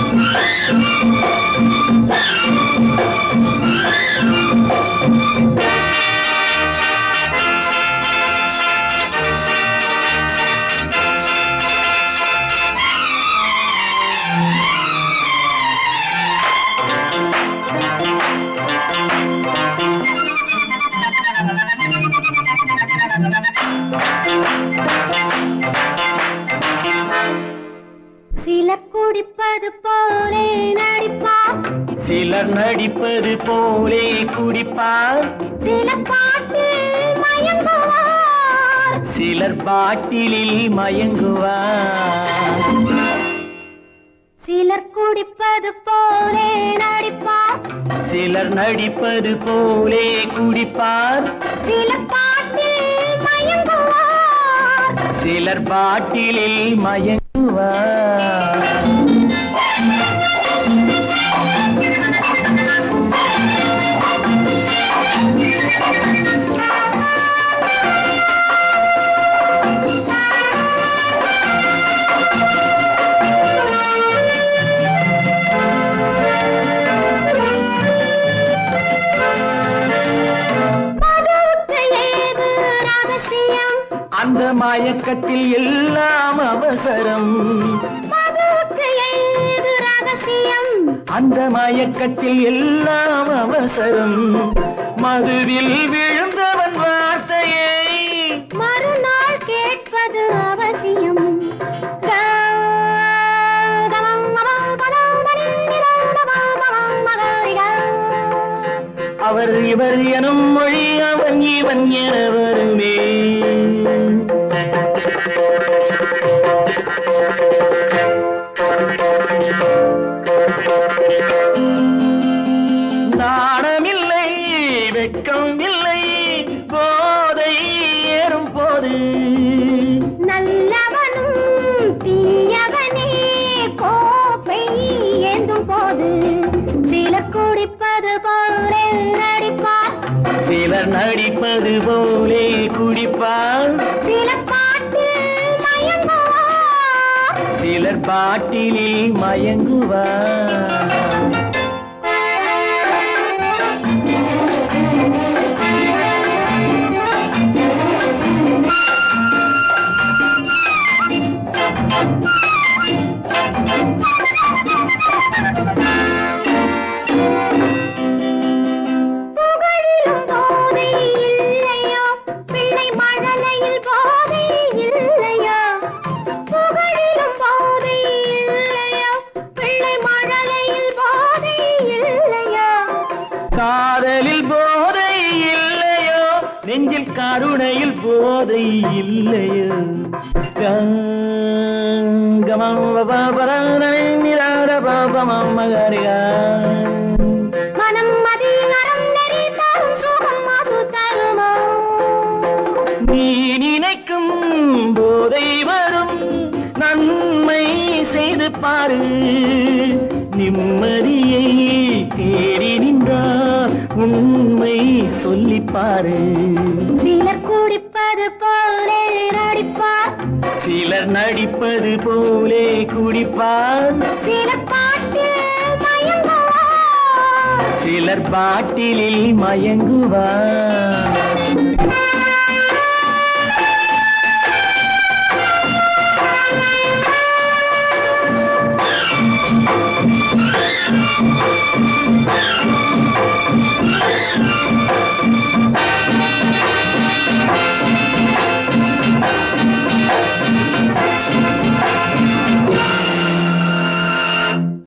சிலர் குடிப்பது போலே நடிப்பார் சிலர் நடிப்பது போலே குடிப்பார் சில பாட்டில் மயங்குவார் சிலர் பாட்டிலில் மயங்குவார் சிலர் குடிப்பது போலே நடிப்பார் சிலர் நடிப்பது போலே குடிப்பார் சில பாட்டில் மயங்குவார் சிலர் பாட்டிலில் மயங்குவார் மதுவுக்கு ஏது ரகசியம் அந்த மயக்கத்தில் எல்லாம் அவசரம் மதுவுக்கு ஏது ரகசியம் அந்த மயக்கத்தில் எல்லாம் அவசரம் மதுவில் விழுந்தவன் வார்த்தையை மறுநாள் கேட்பது அவசியம் அவர் இவர் எனும் மொழி அவன் இவன் என வருமே நாணமில்லை வெட்கம் இல்லை போதை ஏறும் போது நல்லவனும் தீயவனே கோப்பை ஏந்தும் போது சிலர் குடிப்பது போல நடிப்பார் சிலர் நடிப்பது போலே குடிப்பார் சில பாட்டில் மயங்குவார் சிலர் பாட்டிலில் மயங்குவார் புகழிலும் போதை இல்லையோ பிள்ளை மழலையில் போதை இல்லையோ புகழிலும் போதை இல்லையோ பிள்ளை மழலையில் போதை இல்லையோ காதலில் போதை இல்லையோ நெஞ்சில் கருணையில் போதை இல்லையோ கங்கமம் பபரனை நிராட பாபமம் மகரிகா மனம் அதிகாரம் நெறி தரும் சுகம் அது தருமோ நீ நினைக்கும் போதை வரும் நன்மை செய்து பாரு நிம்மதியை தேடி நின்றார் உண்மை சொல்லி பாரு சிலர் குடிப்பது போலே நடிப்பார் சிலர் நடிப்பது போலே குடிப்பார் சில பாட்டில் மயங்குவார் சிலர் பாட்டிலில் மயங்குவார்